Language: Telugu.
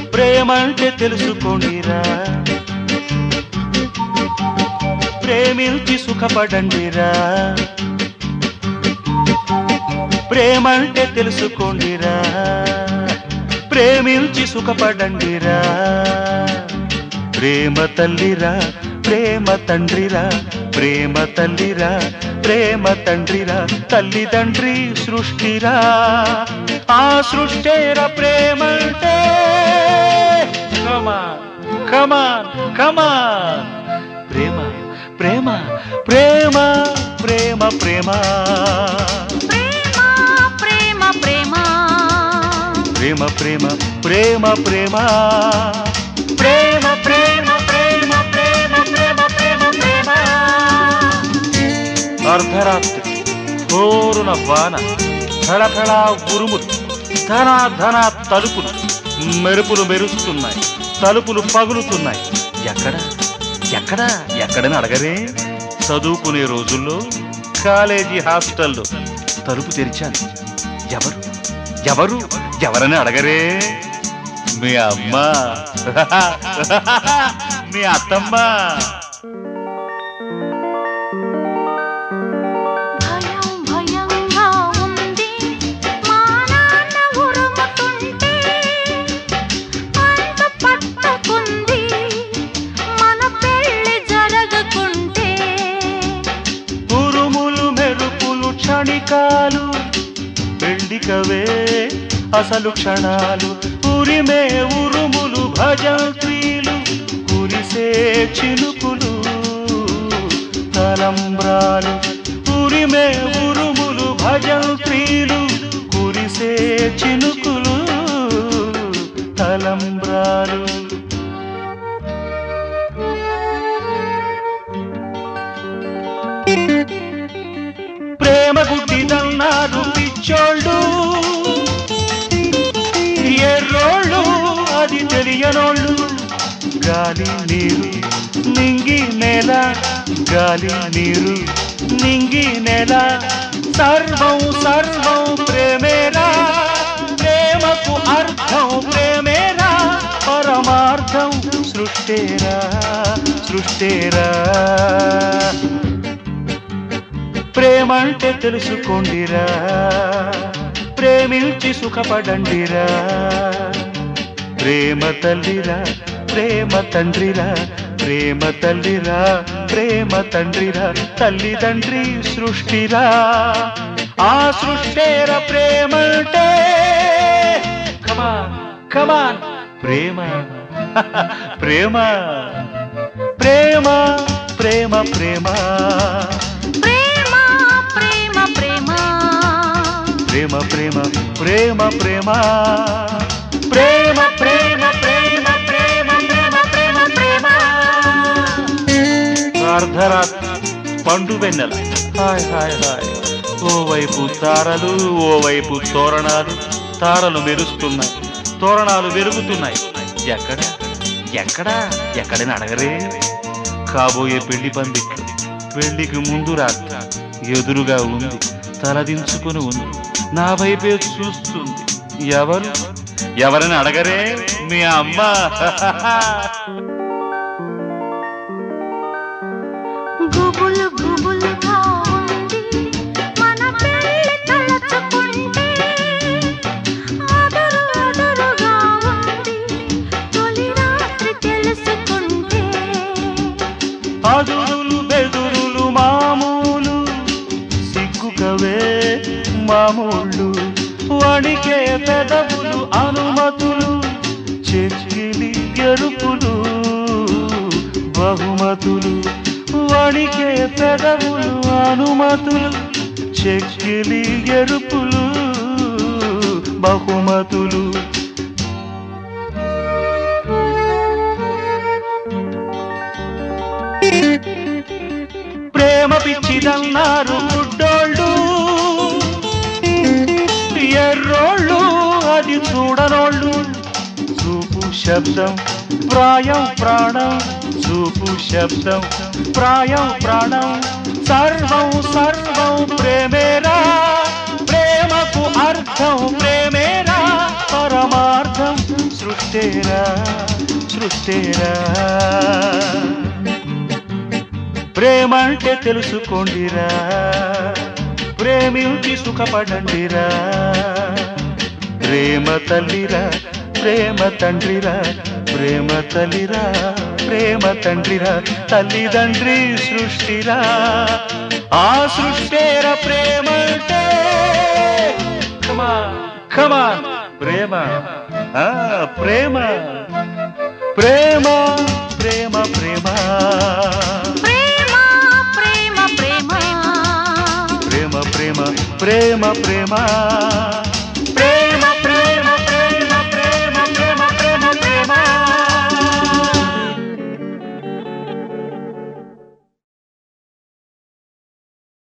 ప్రేమంటే తెలుసుకోండిరా ప్రేమించి సుఖపడండిరా ప్రేమంటే తెలుసుకోండిరా ప్రేమించి సుఖపడండిరా ప్రేమ తల్లిరా ప్రేమ తండ్రిరా ప్రేమ తల్లిరా ప్రేమ తండ్రిరా తల్లిదండ్రి సృష్టిరా ఆ సృష్టేర ప్రేమంటే కమాన్ కమాన్ కమాన్ ప్రేమ ప్రేమ ప్రేమ ప్రేమ ప్రేమ ప్రేమ ప్రేమ ప్రేమ ప్రేమ ప్రేమ ప్రేమ ప్రేమ ప్రేమ ప్రేమ ప్రేమ ప్రేమ ప్రేమ ప్రేమ ప్రేమ అర్ధరాత్రి హోరున వాన ఫళఫళ ఉరుములు ధన ధన తలుపులు మెరుపులు మెరుస్తున్నాయి తలుపులు పగులుతున్నాయి ఎక్కడ ఎక్కడ ఎక్కడని అడగరే చదువుకునే రోజుల్లో కాలేజీ హాస్టల్లో తలుపు తెరిచాను ఎవరు ఎవరు ఎవరని అడగరే మీ అమ్మ మీ అత్తమ్మ భయం భయంగా ఉంది మా నాన్న ఉరుముతుంటే అంత పట్టుకుంది మన పెళ్లి జరగకుంటే ఉరుములు మెరుపులు క్షణికాలు పెళ్లికవే అసలు క్షణాలు ఉరిమే ఉరుములు భజంత్రీలు కురిసే చినుకులు తలంబ్రాలు ఉరిమే ఉరుములు భజంత్రీలు కురిసే చినుకులు తలంబ్రాలు ప్రేమ గుడ్డిదన్నారు పిచ్చోళ్ళు ఎర్రోళ్ళు అది తెలియనోళ్ళు గాలి నీరు నింగి నేల గాలి నీరు నింగి నేల సర్వం సర్వం ప్రేమేరా ప్రేమకు అర్థం ప్రేమేరా పరమార్థం సృష్టేరా సృష్టేరా ప్రేమంటే తెలుసుకోండిరా ప్రేమించి సుఖపడండిరా ప్రేమ తల్లిరా ప్రేమ తండ్రిరా ప్రేమ తల్లిరా ప్రేమ తండ్రిరా తల్లిదండ్రి సృష్టిరా ఆ సృష్టేర ప్రేమంటే కమాన్ కమాన్ ప్రేమ ప్రేమ ప్రేమ ప్రేమ ప్రేమ ప్రేమ ప్రేమ ప్రేమ ప్రేమ ప్రేమ ప్రేమ ప్రేమ ప్రేమ ప్రేమ ప్రేమ ప్రేమ ప్రేమ ప్రేమ ప్రేమ అర్ధరాత్రి పండు వెన్నెల హాయ్ హాయ్ హాయ్ ఓవైపు తారలు ఓవైపు తోరణాలు తారలు మెరుస్తున్నాయి తోరణాలు వెలుగుతున్నాయి ఎక్కడ ఎక్కడ ఎక్కడని అడగరే కాబోయే పెళ్లి పందిట్లు పెళ్లికి ముందు రాత్రి ఎదురుగా ఉంది తలదించుకుని ఉంది నా వైపే చూస్తుంది ఎవరు ఎవరని అడగరే మీ అమ్మ గుబులు గుబులుగా ఉంది మన పెళ్లి తలచుకుంటే అదురు అదురుగా ఉంది తొలి రాత్రి తెలుసుకుంటే అదురులు బెదురులు మామూలు సిగ్గుకవే మామూళ్ళు వణికే పెదవులు అనుమతులు చెక్కిలి ఎరుపులు బహుమతులు వణికే పెదవులు అనుమతులు చెక్కిలి ఎరుపులు బహుమతులు ప్రేమ పిచ్చిదన్నారు గుడ్డోళ్ళు ఎర్రోళ్ళు అది చూడనోళ్ళు చూపు శబ్దం ప్రాయం ప్రాణం చూపు శబ్దం ప్రాయం ప్రాణం సర్వం సర్వం ప్రేమేరా ప్రేమకు అర్థం ప్రేమేరా పరమార్థం సృష్టి సృష్టేరా సృష్టేరా ప్రేమంటే తెలుసుకోండిరా ప్రేమించి సుఖపడండిరా ప్రేమ తల్లిరా ప్రేమ తండ్రిరా ప్రేమ తల్లిరా ప్రేమ తండ్రిరా తల్లిదండ్రి సృష్టిరా ఆ సృష్టేర ప్రేమంటే కమా కమా ప్రేమ ఆ ప్రేమ ప్రేమ ప్రేమ ప్రేమ ప్రేమ ప్రేమ ప్రేమ ప్రేమ ప్రేమ ప్రేమ ప్రేమ